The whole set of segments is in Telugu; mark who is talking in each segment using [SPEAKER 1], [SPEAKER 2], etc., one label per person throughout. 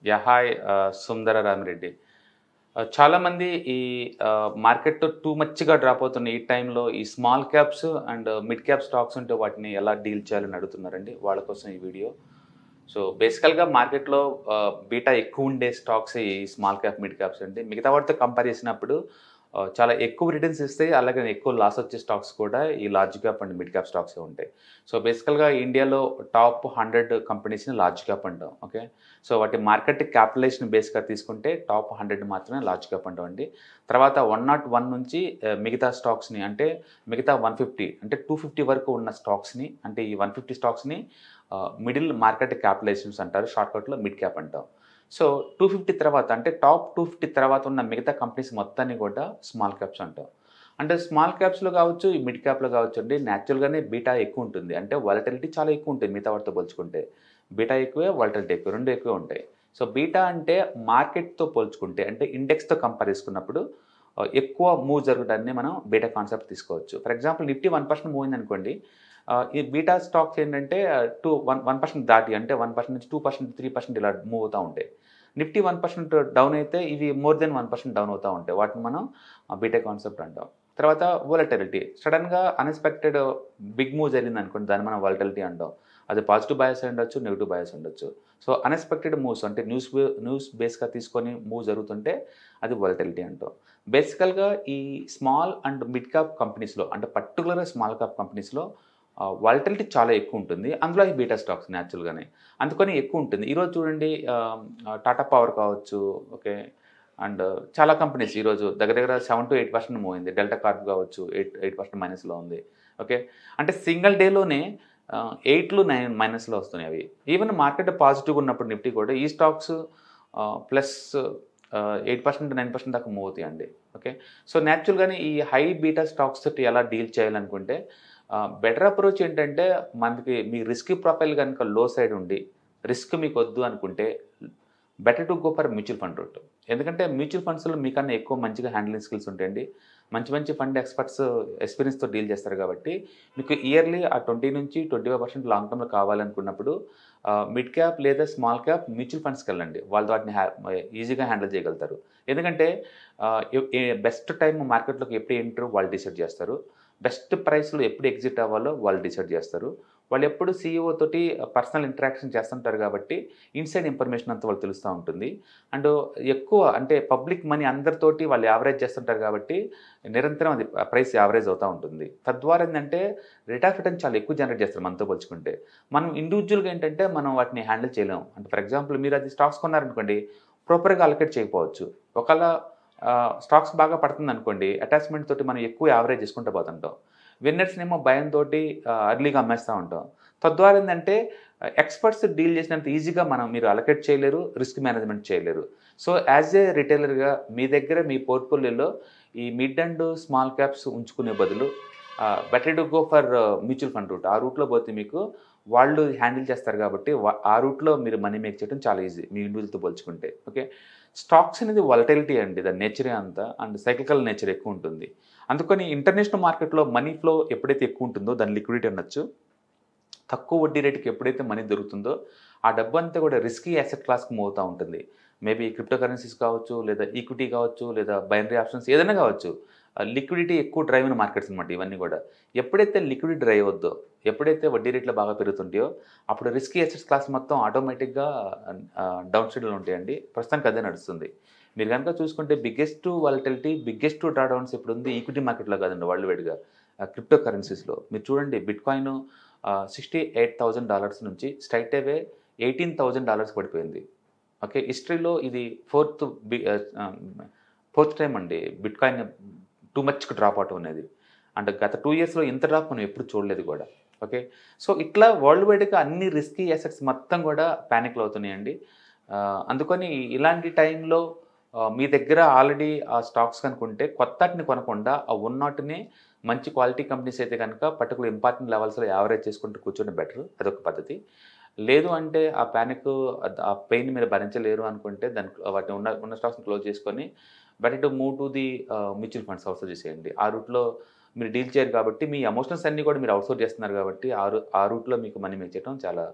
[SPEAKER 1] yeah hi Sundara Ramireddy Uh, చాలా మంది ఈ మార్కెట్ టూ మచ్గా డ్రాప్ అవుతున్న ఈ టైంలో ఈ small caps and mid cap stocks ఉంటే వాటిని ఎలా డీల్ చేయాలని అడుగుతున్నారండి వాళ్ళ కోసం ఈ వీడియో సో బేసికల్గా మార్కెట్లో బీటా ఎక్కువ ఉండే స్టాక్స్ ఈ స్మాల్ క్యాప్ మిడ్ క్యాప్స్ అండి మిగతా వాటితో కంపేర్ చేసినప్పుడు ఆ, చాలా ఎక్కువ రిటర్న్స్ ఇస్తాయి అలాగే ఎక్కువ లాస్ వచ్చే స్టాక్స్ కూడా ఈ large cap and mid cap stocks ఉంటాయి సో బేసికల్గా ఇండియాలో టాప్ హండ్రెడ్ కంపెనీస్ని లార్జ్ క్యాప్ అంటాం ఓకే సో వాటి మార్కెట్ క్యాపిటలైజేషన్ బేస్గా తీసుకుంటే టాప్ హండ్రెడ్ మాత్రమే లార్జ్ క్యాప్ అంటాం అండి తర్వాత వన్ నాట్ వన్ నుంచి ఆ, మిగతా స్టాక్స్ని అంటే మిగతా వన్ ఫిఫ్టీ అంటే టూ ఫిఫ్టీ వరకు ఉన్న స్టాక్స్ని అంటే ఈ వన్ ఫిఫ్టీ స్టాక్స్ని మిడిల్ మార్కెట్ క్యాపిటలైజేషన్స్ అంటారు షార్ట్కట్లో మిడ్ క్యాప్ అంటాం సో టూ ఫిఫ్టీ తర్వాత అంటే టాప్ టూ ఫిఫ్టీ తర్వాత ఉన్న మిగతా కంపెనీస్ మొత్తాన్ని కూడా స్మాల్ క్యాప్స్ అంటాం అంటే స్మాల్ క్యాప్స్లో కావచ్చు ఈ మిడ్ క్యాప్లో కావచ్చు అండి న్యాచురల్గానే బీటా ఎక్కువ ఉంటుంది అంటే వాలటిలిటీ చాలా ఎక్కువ ఉంటుంది మిగతా వాటితో పోల్చుకుంటే బీటా ఎక్కువే వాలటిలిటీ ఎక్కువ రెండు ఎక్కువే ఉంటాయి సో బీటా అంటే మార్కెట్తో పోల్చుకుంటే అంటే ఇండెక్స్తో కంపేర్ చేసుకున్నప్పుడు ఆ, ఎక్కువ మూవ్ జరగడాన్ని మనం బీటా కాన్సెప్ట్ తీసుకోవచ్చు for example Nifty one percent move అయింది అనుకోండి ఆ, ఈ బీటా స్టాక్స్ ఏంటంటే టూ వన్ వన్ పర్సెంట్ దాటి అంటే వన్ పర్సెంట్ నుంచి టూ పర్సెంట్ త్రీ పర్సెంట్ ఇలా మూవ్ అవుతూ ఉంటాయి నిఫ్టీ వన్ పర్సెంట్ డౌన్ అయితే ఇవి more than one percent down అవుతూ ఉంటాయి వాటిని మనం బీటా కాన్సెప్ట్ అంటాం తర్వాత వోలటిలిటీ సడన్గా అన్ఎక్స్పెక్టెడ్ బిగ్ మూవ్ జరిగింది అనుకోండి దాన్ని మనం వాలటిలిటీ అంటాం అది పాజిటివ్ బయాస్ ఉండొచ్చు నెగిటివ్ బయాస్ ఉండొచ్చు సో అన్ఎక్స్పెక్టెడ్ మూవ్స్ అంటే న్యూస్ న్యూస్ బేస్గా తీసుకొని మూవ్ జరుగుతుంటే అది వాలటిలిటీ అంటాం బేసికల్గా ఈ స్మాల్ అండ్ మిడ్ క్యాప్ కంపెనీస్లో అంటే పర్టికులర్గా స్మాల్ క్యాప్ కంపెనీస్లో వాలటిలిటీ చాలా ఎక్కువ ఉంటుంది అందులో ఈ బీటా స్టాక్స్ న్యాచురల్గానే అందుకని ఎక్కువ ఉంటుంది ఈరోజు చూడండి ఆ, టాటా పవర్ కావచ్చు ఓకే అండ్ చాలా కంపెనీస్ ఈరోజు దగ్గర దగ్గర seven to eight percent move అయింది డెల్టా కార్ప్ కావచ్చు ఎయిట్ ఎయిట్ పర్సెంట్ మైనస్లో ఉంది ఓకే అంటే సింగిల్ డేలోనే ఎయిట్లు నైన్ మైనస్లో వస్తున్నాయి అవి ఈవెన్ మార్కెట్ పాజిటివ్ ఉన్నప్పుడు నిఫ్టీ కూడా ఈ stocks plus eight percent nine percent దాకా మూవ్ అవుతాయి అండి ఓకే సో న్యాచురల్గానే ఈ హై బీటా స్టాక్స్ తోటి ఎలా డీల్ చేయాలనుకుంటే బెటర్ అప్రోచ్ ఏంటంటే మనకి మీ రిస్క్ ప్రొఫైల్ కనుక లో సైడ్ ఉండి రిస్క్ మీకు వద్దు అనుకుంటే better to go for mutual fund route ఎందుకంటే మ్యూచువల్ ఫండ్స్లో మీకన్నా ఎక్కువ మంచిగా హ్యాండ్లింగ్ స్కిల్స్ ఉంటాయండి మంచి మంచి ఫండ్ ఎక్స్పర్ట్స్ ఎక్స్పీరియన్స్తో డీల్ చేస్తారు కాబట్టి మీకు ఇయర్లీ ఆ ట్వంటీ నుంచి ట్వంటీ ఫైవ్ పర్సెంట్ లాంగ్ టర్మ్లో కావాలనుకున్నప్పుడు మిడ్ క్యాప్ లేదా స్మాల్ క్యాప్ మ్యూచువల్ ఫండ్స్కి వెళ్ళండి వాళ్ళు వాటిని హ్యా ఈజీగా హ్యాండిల్ చేయగలుగుతారు ఎందుకంటే బెస్ట్ టైం మార్కెట్లోకి ఎప్పుడు ఎంటర్ వాళ్ళు డిసైడ్ చేస్తారు బెస్ట్ ప్రైస్లో ఎప్పుడు ఎగ్జిట్ అవ్వాలో వాళ్ళు డిసైడ్ చేస్తారు వాళ్ళు ఎప్పుడు సీఈఓ తోటి పర్సనల్ ఇంటరాక్షన్ చేస్తుంటారు కాబట్టి ఇన్సైడ్ ఇన్ఫర్మేషన్ అంతా వాళ్ళు తెలుస్తూ ఉంటుంది అండ్ ఎక్కువ అంటే పబ్లిక్ మనీ అందరితోటి వాళ్ళు యావరేజ్ చేస్తుంటారు కాబట్టి నిరంతరం అది ప్రైస్ యావరేజ్ అవుతూ ఉంటుంది తద్వారా ఏంటంటే రేట్ ఆఫ్ రిటర్న్ చాలా ఎక్కువ జనరేట్ చేస్తారు మనతో పోల్చుకుంటే మనం ఇండివిజువల్గా ఏంటంటే మనం వాటిని హ్యాండిల్ చేయలేము అంటే ఫర్ ఎగ్జాంపుల్ మీరు అది స్టాక్స్ కొన్నారనుకోండి ప్రాపర్గా అలొకేట్ చేయకపోవచ్చు ఒకవేళ స్టాక్స్ బాగా పడుతుంది అనుకోండి అటాచ్మెంట్ తోటి మనం ఎక్కువ యావరేజ్ చేసుకుంటూ పోతుంటాం విన్నర్స్నేమో భయంతో అర్లీగా అమ్మేస్తూ ఉంటాం తద్వారా ఏంటంటే ఎక్స్పర్ట్స్ డీల్ చేసినంత ఈజీగా మనం మీరు అలొకేట్ చేయలేరు రిస్క్ మేనేజ్మెంట్ చేయలేరు సో యాజ్ ఏ రిటైలర్గా మీ దగ్గర మీ పోర్ట్ఫోలియోలో ఈ మిడ్ అండ్ స్మాల్ క్యాప్స్ ఉంచుకునే బదులు better to go for mutual fund route ఆ రూట్లో పోతే మీకు వాళ్ళు హ్యాండిల్ చేస్తారు కాబట్టి వా- ఆ రూట్లో మీరు మనీ మేక్ చేయడం చాలా ఈజీ మీ ఇండివిజువల్తో పోల్చుకుంటే ఓకే స్టాక్స్ అనేది వాలటిలిటీ అండి దాని నేచరే అంతా అండ్ సైక్లికల్ నేచర్ ఎక్కువ ఉంటుంది అందుకని ఇంటర్నేషనల్ మార్కెట్లో మనీ ఫ్లో ఎప్పుడైతే ఎక్కువ ఉంటుందో దాని లిక్విడిటీ అనొచ్చు తక్కువ వడ్డీ రేటుకి ఎప్పుడైతే మనీ దొరుకుతుందో ఆ డబ్బు అంతా కూడా రిస్కీ యాసెట్ క్లాస్కి మూవ్ అవుతూ ఉంటుంది మేబీ క్రిప్టో కరెన్సీస్ కావచ్చు లేదా ఈక్విటీ కావచ్చు లేదా బైనరీ ఆప్షన్స్ ఏదైనా కావచ్చు లిక్విడిటీ ఎక్కువ డ్రైవ్ అయిన మార్కెట్స్ అనమాట ఇవన్నీ కూడా ఎప్పుడైతే లిక్విడిటీ డ్రైవ్ అవుద్దో ఎప్పుడైతే వడ్డీ రేట్లు బాగా పెరుగుతుంటాయో అప్పుడు రిస్కీ అసెట్స్ క్లాస్ మొత్తం ఆటోమేటిక్గా డౌన్ సైడ్లో ఉంటాయండి ప్రస్తుతానికి అదే నడుస్తుంది మీరు కనుక చూసుకుంటే బిగ్గెస్ట్ వాలటిలిటీ బిగ్గెస్ట్ డ్రాడౌన్స్ ఇప్పుడు ఉంది ఈక్విటీ మార్కెట్లో కాదండి వరల్డ్ వైడ్గా క్రిప్టో కరెన్సీస్లో మీరు చూడండి bitcoin sixty eight thousand dollars నుంచి straight away eighteen thousand dollars పడిపోయింది ఓకే హిస్టరీలో ఇది ఫోర్త్ బి ఫోర్త్ టైం అండి బిట్ కాయిన్ టూ మచ్కి డ్రాప్ అవటం అనేది అంటే గత టూ ఇయర్స్లో ఇంత డ్రాప్ మనం ఎప్పుడు చూడలేదు కూడా ఓకే సో ఇట్లా వరల్డ్ వైడ్గా అన్ని రిస్కీ అసెట్స్ మొత్తం కూడా ప్యానిక్లో అవుతున్నాయండి ఆ, అందుకని ఇలాంటి టైంలో ఆ, మీ దగ్గర ఆల్రెడీ ఆ స్టాక్స్ కనుకుంటే కొత్తటిని కొనకుండా ఆ ఉన్నటిని మంచి క్వాలిటీ కంపెనీస్ అయితే కనుక పర్టికులర్ ఇంపార్టెంట్ లెవెల్స్లో యావరేజ్ చేసుకుంటూ కూర్చోవడం బెటర్ అదొక పద్ధతి లేదు అంటే ఆ ప్యానిక్ ఆ పెయిన్ మీరు భరించలేరు అనుకుంటే దాని వాటిని ఉన్న ఉన్న స్టాక్స్ని క్లోజ్ చేసుకొని better to move to the mutual funds outsource చేసేయండి ఆ రూట్లో మీరు డీల్ చేయరు కాబట్టి మీ ఎమోషనల్స్ అన్నీ కూడా మీరు అవుట్సోర్స్ చేస్తున్నారు కాబట్టి ఆ రూ ఆ రూట్లో మీకు మనీ మేక్ చేయడం చాలా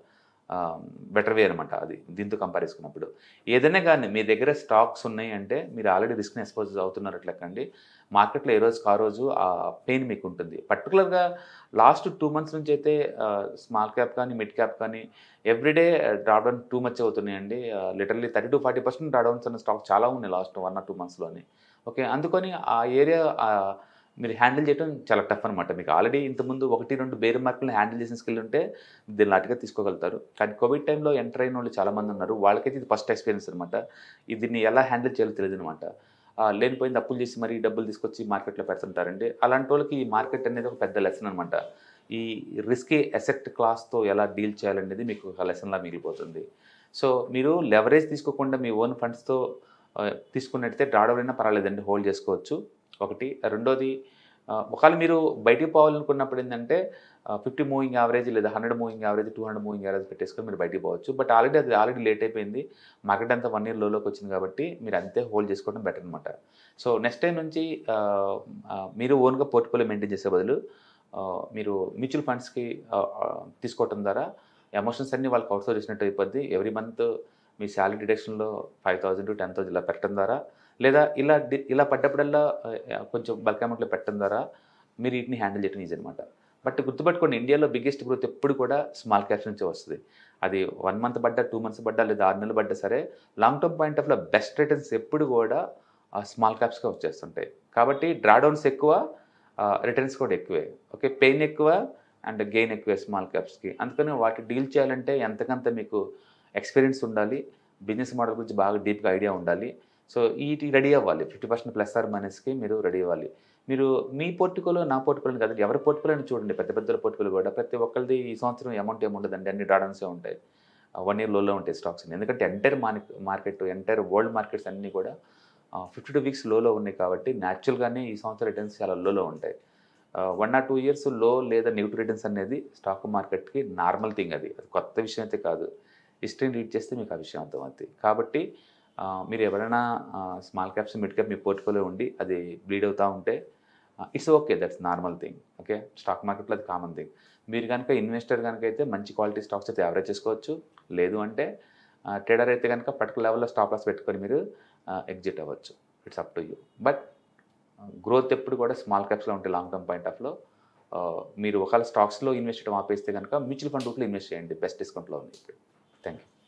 [SPEAKER 1] బెటర్ వే అనమాట అది దీంతో కంపేర్ చేసుకున్నప్పుడు ఏదైనా కానీ మీ దగ్గర స్టాక్స్ ఉన్నాయి అంటే మీరు ఆల్రెడీ రిస్క్ని ఎక్స్పోజ్ అవుతున్నారు లెక్కండి మార్కెట్లో ఏ రోజుకి ఆ రోజు ఆ పెయిన్ మీకు ఉంటుంది పర్టికులర్గా లాస్ట్ టూ మంత్స్ నుంచి అయితే స్మాల్ క్యాప్ కానీ మిడ్ క్యాప్ కానీ ఎవ్రీడే డ్రాడౌన్ టూ మచ్ అవుతున్నాయండి literally thirty to forty percent drawdowns అన్న స్టాక్ చాలా ఉన్నాయి లాస్ట్ వన్ ఆర్ టూ మంత్స్లోని ఓకే అందుకని ఆ ఏరియా మీరు హ్యాండిల్ చేయడం చాలా టఫ్ అనమాట మీకు ఆల్రెడీ ఇంతకుముందు ఒకటి రెండు బేర్ మార్కులను హ్యాండిల్ చేసిన స్కిల్ ఉంటే దీన్ని లాటిగా తీసుకోగలుగుతారు కానీ కోవిడ్ టైంలో ఎంటర్ అయిన వాళ్ళు చాలామంది ఉన్నారు వాళ్ళకైతే ఇది ఫస్ట్ ఎక్స్పీరియన్స్ అనమాట దీన్ని ఎలా హ్యాండిల్ చేయాలో తెలియదు అనమాట లేనిపోయింది అప్పులు చేసి మరీ డబ్బులు తీసుకొచ్చి మార్కెట్లో పెడుతుంటారండి అలాంటి వాళ్ళకి ఈ మార్కెట్ అనేది ఒక పెద్ద లెసన్ అనమాట ఈ రిస్కీ అసెట్ క్లాస్తో ఎలా డీల్ చేయాలనేది మీకు ఒక లెసన్లా మిగిలిపోతుంది సో మీరు లెవరేజ్ తీసుకోకుండా మీ ఓన్ ఫండ్స్తో తీసుకున్నట్టయితే డ్రాడౌన్ అయినా పర్వాలేదండి హోల్డ్ చేసుకోవచ్చు ఒకటి రెండోది ఆ, ఒకవేళ మీరు బయటికి పోవాలనుకున్నప్పుడు ఏంటంటే ఫిఫ్టీ మూవింగ్ యావరేజ్ లేదా hundred moving average two hundred moving average పెట్టేసుకొని మీరు బయటికి పోవచ్చు బట్ ఆల్రెడీ అది ఆల్రెడీ లేట్ అయిపోయింది మార్కెట్ అంతా వన్ ఇయర్ లోలోకి వచ్చింది కాబట్టి మీరు అంతే హోల్డ్ చేసుకోవడం బెటర్ అనమాట సో నెక్స్ట్ టైం నుంచి ఆ, ఆ, మీరు ఓన్గా పోర్ట్ఫోలియో మెయింటైన్ చేసే బదులు ఆ, మీరు మ్యూచువల్ ఫండ్స్కి తీసుకోవటం ద్వారా ఎమోషన్స్ అన్ని వాళ్ళకి అవుట్సోర్ చేసినట్టు అయిపోద్ది ఎవ్రీ మంత్ మీ శాలరీ డిడక్షన్లో five thousand to ten thousand ఇలా పెట్టడం ద్వారా లేదా ఇలా డి- ఇలా పడ్డప్పుడల్లా ఆ, కొంచెం బల్క్ అమౌంట్లో పెట్టడం ద్వారా మీరు వీటిని హ్యాండిల్ చేయడం ఈజీ అనమాట బట్ గుర్తుపెట్టుకోండి ఇండియాలో బిగ్గెస్ట్ గ్రోత్ ఎప్పుడు కూడా స్మాల్ క్యాప్స్ నుంచే వస్తుంది అది వన్ మంత్ పడ్డా టూ మంత్స్ పడ్డా లేదా ఆరు నెలలు పడ్డా సరే లాంగ్ టర్మ్ పాయింట్ ఆఫ్లో బెస్ట్ రిటర్న్స్ ఎప్పుడు కూడా స్మాల్ క్యాప్స్గా వచ్చేస్తుంటాయి కాబట్టి డ్రాడౌన్స్ ఎక్కువ రిటర్న్స్ కూడా ఎక్కువే ఓకే పెయిన్ ఎక్కువ అండ్ గెయిన్ ఎక్కువే స్మాల్ క్యాప్స్కి అందుకని వాటి డీల్ చేయాలంటే ఎంతకంత మీకు ఎక్స్పీరియన్స్ ఉండాలి బిజినెస్ మోడల్ గురించి బాగా డీప్గా ఐడియా ఉండాలి సో వీటి రెడీ అవ్వాలి ఫిఫ్టీ పర్సెంట్ ప్లస్ ఆర్ మైనస్కి మీరు రెడీ అవ్వాలి మీరు మీ పోర్టుకోలో నా పోర్టుకోలో కాదు ఎవరి పోర్టుకోలో చూడండి పెద్ద పెద్ద పోర్టుకోలు కూడా ప్రతి ఒక్కరిది ఈ సంవత్సరం అమౌంట్ ఏముండదండి అన్ని డాడన్సే ఉంటాయి వన్ ఇయర్ లోలో ఉంటాయి స్టాక్స్ ఎందుకంటే entire market entire world markets అన్నీ కూడా ఫిఫ్టీ టూ వీక్స్ లోలో ఉన్నాయి కాబట్టి న్యాచురల్గానే ఈ సంవత్సరం రిటర్న్స్ చాలా లోలో ఉంటాయి వన్ ఆర్ టూ ఇయర్స్ లో లేదా నెగిటివ్ రిటర్న్స్ అనేది స్టాక్ మార్కెట్కి నార్మల్ థింగ్ అది అది కొత్త విషయం అయితే కాదు హిస్టరీని రీడ్ చేస్తే మీకు ఆ విషయం అర్థమవుతుంది కాబట్టి ఆ, మీరు ఎవరైనా స్మాల్ క్యాప్స్ మిడ్ క్యాప్ మీ పోర్ట్ఫోలియో ఉండి అది బ్లీడ్ అవుతూ ఉంటే it's okay that's normal thing okay stock మార్కెట్లో అది కామన్ థింగ్ మీరు కనుక ఇన్వెస్టర్ కనుక అయితే మంచి క్వాలిటీ స్టాక్స్ అయితే యావరేజ్ చేసుకోవచ్చు లేదు అంటే ట్రేడర్ అయితే కనుక పర్టికులర్ లెవెల్లో స్టాప్ లాస్ పెట్టుకొని మీరు ఎగ్జిట్ అవ్వచ్చు it's up to you but growth ఎప్పుడు కూడా స్మాల్ క్యాప్స్లో ఉంటే లాంగ్ టర్మ్ పాయింట్ ఆఫ్లో మీరు ఒకవేళ స్టాక్స్లో ఇన్వెస్ట్ చేయడం ఆపేస్తే కనుక మ్యూచువల్ ఫండ్ రూట్లో ఇన్వెస్ట్ చేయండి బెస్ట్ డిస్కౌంట్లో ఉంది థ్యాంక్ యూ